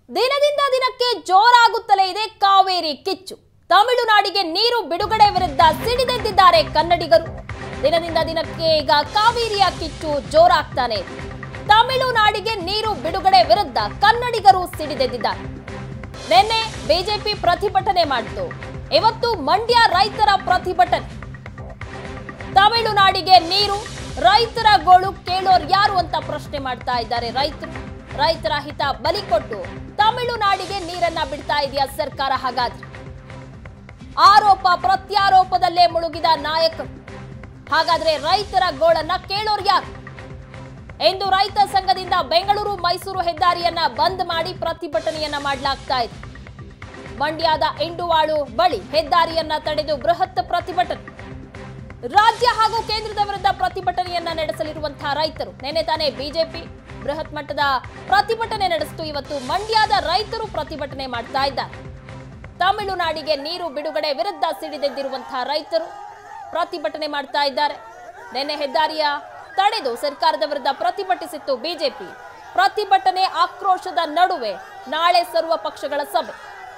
ದಿನದಿಂದ ದಿನಕ್ಕೆ ಜೋರಾಗುತ್ತಲೇ ಇದೆ ಕಾವೇರಿ ಕಿಚ್ಚು ತಮಿಳುನಾಡಿಗೆ ನೀರು ಬಿಡುಗಡೆ ವಿರುದ್ಧ ಸಿಡಿದೆದ್ದಿದ್ದಾರೆ ಕನ್ನಡಿಗರು ದಿನದಿಂದ ದಿನಕ್ಕೆ ಈಗ ಕಾವೇರಿಯ ಕಿಚ್ಚು ಜೋರಾಗ್ತಾನೆ ಇದೆ ತಮಿಳುನಾಡಿಗೆ ನೀರು ಬಿಡುಗಡೆ ವಿರುದ್ಧ ಕನ್ನಡಿಗರು ಸಿಡಿದೆದ್ದಿದ್ದಾರೆ ನಿನ್ನೆ ಬಿಜೆಪಿ ಪ್ರತಿಭಟನೆ ಮಾಡಿತು ಇವತ್ತು ಮಂಡ್ಯ ರೈತರ ಪ್ರತಿಭಟನೆ ತಮಿಳುನಾಡಿಗೆ ನೀರು ರೈತರ ಗೋಳು ಕೇಳೋರ್ ಯಾರು ಅಂತ ಪ್ರಶ್ನೆ ಮಾಡ್ತಾ ಇದ್ದಾರೆ ರೈತರು ರೈತರ ಹಿತ ಬಲಿ ಕೊಟ್ಟು ತಮಿಳುನಾಡಿಗೆ ನೀರನ್ನ ಬಿಡ್ತಾ ಇದೆಯಾ ಸರ್ಕಾರ ಹಾಗಾದ್ರೆ ಆರೋಪ ಪ್ರತ್ಯಾರೋಪದಲ್ಲೇ ಮುಳುಗಿದ ನಾಯಕರು ಹಾಗಾದ್ರೆ ರೈತರ ಗೋಳನ್ನ ಕೇಳೋರ್ ಯಾರು ಎಂದು ರೈತ ಸಂಘದಿಂದ ಬೆಂಗಳೂರು ಮೈಸೂರು ಹೆದ್ದಾರಿಯನ್ನ ಬಂದ್ ಮಾಡಿ ಪ್ರತಿಭಟನೆಯನ್ನ ಮಾಡಲಾಗ್ತಾ ಇದೆ ಮಂಡ್ಯದ ಇಂಡುವಾಳು ಬಳಿ ಹೆದ್ದಾರಿಯನ್ನ ತಡೆದು ಬೃಹತ್ ಪ್ರತಿಭಟನೆ ರಾಜ್ಯ ಹಾಗೂ ಕೇಂದ್ರದ ವಿರುದ್ಧ ಪ್ರತಿಭಟನೆಯನ್ನ ನಡೆಸಲಿರುವಂತಹ ರೈತರು ನಿನ್ನೆ ತಾನೇ ಬಿಜೆಪಿ ಬೃಹತ್ ಮಟ್ಟದ ಪ್ರತಿಭಟನೆ ನಡೆಸಿತು ಇವತ್ತು ಮಂಡ್ಯದ ರೈತರು ಪ್ರತಿಭಟನೆ ಮಾಡ್ತಾ ಇದ್ದಾರೆ ತಮಿಳುನಾಡಿಗೆ ನೀರು ಬಿಡುಗಡೆ ವಿರುದ್ಧ ಸಿಡಿದೆದ್ದಿರುವಂತಹ ರೈತರು ಪ್ರತಿಭಟನೆ ಮಾಡ್ತಾ ಇದ್ದಾರೆ ನಿನ್ನೆ ಹೆದ್ದಾರಿಯ ತಡೆದು ಸರ್ಕಾರದ ವಿರುದ್ಧ ಪ್ರತಿಭಟಿಸಿತ್ತು ಬಿಜೆಪಿ ಪ್ರತಿಭಟನೆ ಆಕ್ರೋಶದ ನಡುವೆ ನಾಳೆ ಸರ್ವ ಪಕ್ಷಗಳ ಸಭೆ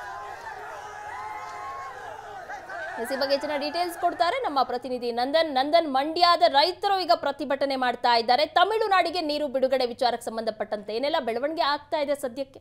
ಈ ಬಗ್ಗೆ ಹೆಚ್ಚಿನ ಡೀಟೇಲ್ಸ್ ಕೊಡ್ತಾರೆ ನಮ್ಮ ಪ್ರತಿನಿಧಿ ನಂದನ್ ನಂದನ್ ಮಂಡ್ಯದ ರೈತರು ಈಗ ಪ್ರತಿಭಟನೆ ಮಾಡ್ತಾ ಇದ್ದಾರೆ ತಮಿಳುನಾಡಿಗೆ ನೀರು ಬಿಡುಗಡೆ ವಿಚಾರಕ್ಕೆ ಸಂಬಂಧಪಟ್ಟಂತೆ ಏನೆಲ್ಲ ಬೆಳವಣಿಗೆ ಆಗ್ತಾ ಇದೆ ಸದ್ಯಕ್ಕೆ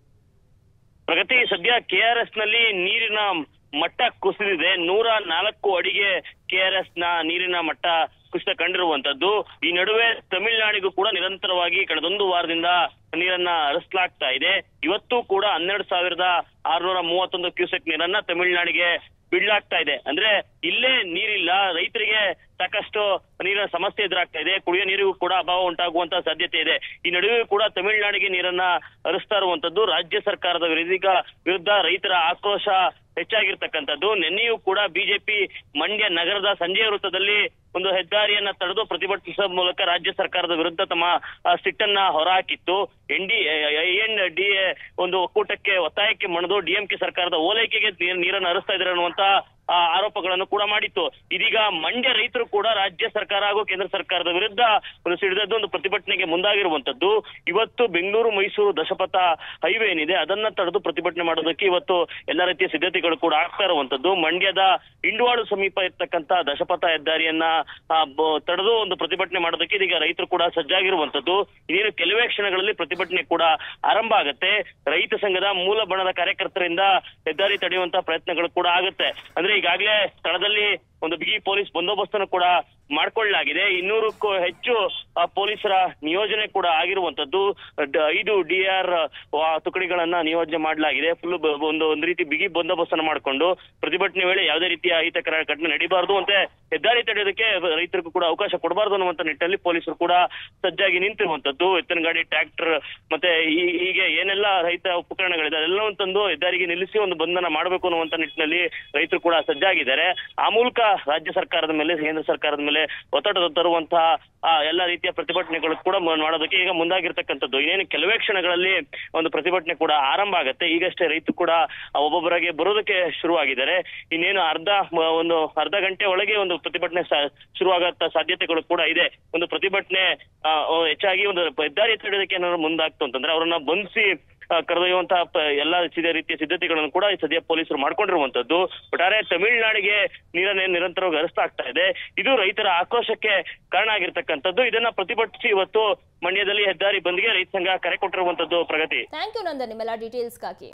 ಪ್ರಗತಿ ಸದ್ಯ ಕೆಆರ್ಎಸ್ ನಲ್ಲಿ ನೀರಿನ ಮಟ್ಟ ಕುಸಿದಿದೆ ನೂರ ನಾಲ್ಕು ಅಡಿಗೆ ಕೆಆರ್ಎಸ್ ನ ನೀರಿನ ಮಟ್ಟ ಕುಸಿತ ಕಂಡಿರುವಂತದ್ದು ಈ ನಡುವೆ ತಮಿಳುನಾಡಿಗೂ ಕೂಡ ನಿರಂತರವಾಗಿ ಕಳೆದೊಂದು ವಾರದಿಂದ ನೀರನ್ನ ಹರಿಸಲಾಗ್ತಾ ಇದೆ ಇವತ್ತು ಕೂಡ ಹನ್ನೆರಡು ಸಾವಿರದ ಆರುನೂರ ಮೂವತ್ತೊಂದು ಕ್ಯೂಸೆಕ್ ನೀರನ್ನ ತಮಿಳುನಾಡಿಗೆ ಬಿಡ್ಲಾಗ್ತಾ ಇದೆ ಅಂದ್ರೆ ಇಲ್ಲೇ ನೀರಿಲ್ಲ ರೈತರಿಗೆ ಸಾಕಷ್ಟು ನೀರಿನ ಸಮಸ್ಯೆ ಎದುರಾಗ್ತಾ ಇದೆ ಕುಡಿಯೋ ನೀರಿಗೂ ಕೂಡ ಅಭಾವ ಉಂಟಾಗುವಂತ ಸಾಧ್ಯತೆ ಇದೆ ಈ ನಡುವೆ ಕೂಡ ತಮಿಳುನಾಡಿಗೆ ನೀರನ್ನ ಹರಿಸ್ತಾ ಇರುವಂತದ್ದು ರಾಜ್ಯ ಸರ್ಕಾರದ ವಿರೋಧಿಗ ವಿರುದ್ಧ ರೈತರ ಆಕ್ರೋಶ ಹೆಚ್ಚಾಗಿರ್ತಕ್ಕಂಥದ್ದು ನಿನ್ನೆಯೂ ಕೂಡ ಬಿಜೆಪಿ ಮಂಡ್ಯ ನಗರದ ಸಂಜಯ ವೃತ್ತದಲ್ಲಿ ಒಂದು ಹೆದ್ದಾರಿಯನ್ನ ತಡೆದು ಪ್ರತಿಭಟಿಸುವ ಮೂಲಕ ರಾಜ್ಯ ಸರ್ಕಾರದ ವಿರುದ್ಧ ತಮ್ಮ ಆ, ಸಿಟ್ಟನ್ನ ಹೊರಹಾಕಿತ್ತು N D N D A ಒಂದು ಒಕ್ಕೂಟಕ್ಕೆ ಒತ್ತಾಯಕ್ಕೆ ಮಣಿದು ಡಿಎಂಕೆ ಸರ್ಕಾರದ ಓಲೈಕೆಗೆ ನೀರ್- ನೀರನ್ನು ಹರಿಸ್ತಾ ಇದ್ದಾರೆ ಅನ್ನುವಂತ ಆ, ಆರೋಪಗಳನ್ನು ಕೂಡ ಮಾಡಿತ್ತು ಇದೀಗ ಮಂಡ್ಯ ರೈತರು ಕೂಡ ರಾಜ್ಯ ಸರ್ಕಾರ ಹಾಗೂ ಕೇಂದ್ರ ಸರ್ಕಾರದ ವಿರುದ್ಧ ಒಂದು ಸಿಡಿದದ್ದು ಒಂದು ಪ್ರತಿಭಟನೆಗೆ ಮುಂದಾಗಿರುವಂತದ್ದು ಇವತ್ತು ಬೆಂಗಳೂರು ಮೈಸೂರು ದಶಪಥ ಹೈವೇ ಏನಿದೆ ಅದನ್ನ ತಡೆದು ಪ್ರತಿಭಟನೆ ಮಾಡೋದಕ್ಕೆ ಇವತ್ತು ಎಲ್ಲ ರೀತಿಯ ಸಿದ್ಧತೆಗಳು ಕೂಡ ಆಗ್ತಾ ಇರುವಂತದ್ದು ಮಂಡ್ಯದ ಇಂಡುವಾಳು ಸಮೀಪ ಇರ್ತಕ್ಕಂತ ದಶಪಥ ಹೆದ್ದಾರಿಯನ್ನ ಆ, ಬ- ತಡೆದು ಒಂದು ಪ್ರತಿಭಟನೆ ಮಾಡೋದಕ್ಕೆ ಇದೀಗ ರೈತರು ಕೂಡ ಸಜ್ಜಾಗಿರುವಂತದ್ದು ಇನ್ನೇನು ಕೆಲವೇ ಕ್ಷಣಗಳಲ್ಲಿ ಪ್ರತಿಭಟನೆ ಕೂಡ ಆರಂಭ ಆಗುತ್ತೆ ರೈತ ಸಂಘದ ಮೂಲ ಬಣದ ಕಾರ್ಯಕರ್ತರಿಂದ ಹೆದ್ದಾರಿ ತಡೆಯುವಂತ ಪ್ರಯತ್ನಗಳು ಕೂಡ ಆಗುತ್ತೆ ಅಂದ್ರೆ ಈಗಾಗಲೇ ಸ್ಥಳದಲ್ಲಿ ಒಂದು ಬಿಗಿ ಪೊಲೀಸ್ ಬಂದೋಬಸ್ತನ್ನು ಕೂಡ ಮಾಡ್ಕೊಳ್ಳಲಾಗಿದೆ ಇನ್ನೂರಕ್ಕೂ ಹೆಚ್ಚು ಆ, ಪೊಲೀಸರ ನಿಯೋಜನೆ ಕೂಡ ಆಗಿರುವಂತದ್ದು ಡ- ಐದು ಡಿ ಆರ್ ತುಕಡಿಗಳನ್ನ ನಿಯೋಜನೆ ಮಾಡಲಾಗಿದೆ ಫುಲ್ ಒಂದು ಒಂದು ರೀತಿ ಬಿಗಿ ಬಂದೋಬಸ್ತನ್ನು ಮಾಡಿಕೊಂಡು ಪ್ರತಿಭಟನೆ ವೇಳೆ ಯಾವುದೇ ರೀತಿಯ ಅಹಿತಕರ ಘಟನೆ ನಡೀಬಾರದು ಅಂತೆ ಹೆದ್ದಾರಿ ತಡೆಯೋದಕ್ಕೆ ರೈತರಿಗೂ ಕೂಡ ಅವಕಾಶ ಕೊಡಬಾರದು ಅನ್ನುವಂತ ನಿಟ್ಟಲ್ಲಿ ಪೊಲೀಸರು ಕೂಡ ಸಜ್ಜಾಗಿ ನಿಂತಿರುವಂತದ್ದು ಎತ್ತಿನ ಗಾಡಿ ಟ್ರ್ಯಾಕ್ಟರ್ ಮತ್ತೆ ಈ- ಹೀಗೆ ಏನೆಲ್ಲ ರೈತ ಉಪಕರಣಗಳಿದೆ ಅದೆಲ್ಲವನ್ನು ತಂದು ಹೆದ್ದಾರಿಗೆ ನಿಲ್ಲಿಸಿ ಒಂದು ಬಂಧನ ಮಾಡಬೇಕು ಅನ್ನುವಂತ ನಿಟ್ಟಿನಲ್ಲಿ ರೈತರು ಕೂಡ ಸಜ್ಜಾಗಿದ್ದಾರೆ ಆ ಮೂಲಕ ರಾಜ್ಯ ಸರ್ಕಾರದ ಮೇಲೆ ಕೇಂದ್ರ ಸರ್ಕಾರದ ಮೇಲೆ ಒತ್ತಡ ತರುವಂತಹ ಆ, ಎಲ್ಲ ರೀತಿಯ ಪ್ರತಿಭಟನೆಗಳು ಕೂಡ ಮ- ಮಾಡೋದಕ್ಕೆ ಈಗ ಮುಂದಾಗಿರ್ತಕ್ಕಂಥದ್ದು ಇನ್ನೇನು ಕೆಲವೇ ಕ್ಷಣಗಳಲ್ಲಿ ಒಂದು ಪ್ರತಿಭಟನೆ ಕೂಡ ಆರಂಭ ಆಗುತ್ತೆ ಈಗಷ್ಟೇ ರೈತರು ಕೂಡ ಆ, ಒಬ್ಬೊಬ್ಬರಾಗೆ ಬರೋದಕ್ಕೆ ಶುರುವಾಗಿದ್ದಾರೆ ಇನ್ನೇನು ಅರ್ಧ ಮ- ಒಂದು ಅರ್ಧ ಗಂಟೆ ಒಳಗೆ ಒಂದು ಪ್ರತಿಭಟನೆ ಸ- ಶುರುವಾಗತ್ತ ಸಾಧ್ಯತೆಗಳು ಕೂಡ ಇದೆ ಒಂದು ಪ್ರತಿಭಟನೆ ಆ, ಆ, ಹೆಚ್ಚಾಗಿ ಒಂದು ಹೆದ್ದಾರಿ ತಡೆಯೋದಕ್ಕೆ ಏನಾದ್ರು ಮುಂದಾಗ್ತು ಅಂತಂದ್ರೆ ಅವರನ್ನ ಬಂಧಿಸಿ ಆ, ಕರೆದೊಯ್ಯುವಂತಹ ಪ- ಎಲ್ಲಾ ಸಿದ್ಧ ರೀತಿಯ ಸಿದ್ಧತೆಗಳನ್ನು ಕೂಡ ಈ ಸದ್ಯ ಪೊಲೀಸರು ಮಾಡ್ಕೊಂಡಿರುವಂತದ್ದು ಒಟ್ಟಾರೆ ತಮಿಳುನಾಡಿಗೆ ನೀರನ್ನೇ ನಿರಂತರವಾಗಿ ಹರಿಸ್ತಾ ಆಗ್ತಾ ಇದೆ ಇದು ರೈತರ ಆಕ್ರೋಶಕ್ಕೆ ಕಾರಣ ಆಗಿರ್ತಕ್ಕಂಥದ್ದು ಇದನ್ನ ಪ್ರತಿಭಟಿಸಿ ಇವತ್ತು ಮಂಡ್ಯದಲ್ಲಿ ಹೆದ್ದಾರಿ ಬಂದ್ಗೆ ರೈತ ಸಂಘ ಕರೆ ಕೊಟ್ಟಿರುವಂತದ್ದು ಪ್ರಗತಿ ಥ್ಯಾಂಕ್ ಯು ನಂದನ್ ನಿಮ್ಮೆಲ್ಲ ಡೀಟೇಲ್ಸ್ಗಾಗಿ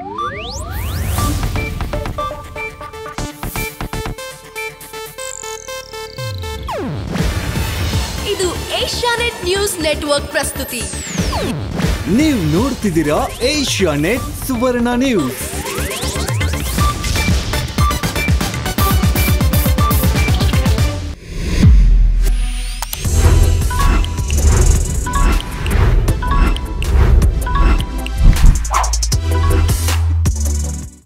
ಇದು ಏಷ್ಯಾನೆಟ್ ನ್ಯೂಸ್ ನೆಟ್ವರ್ಕ್ ಪ್ರಸ್ತುತಿ ನೀವು ನೋಡ್ತಿದ್ದೀರಾ ಏಷ್ಯಾ ನೆಟ್ ಸುವರ್ಣ ನ್ಯೂಸ್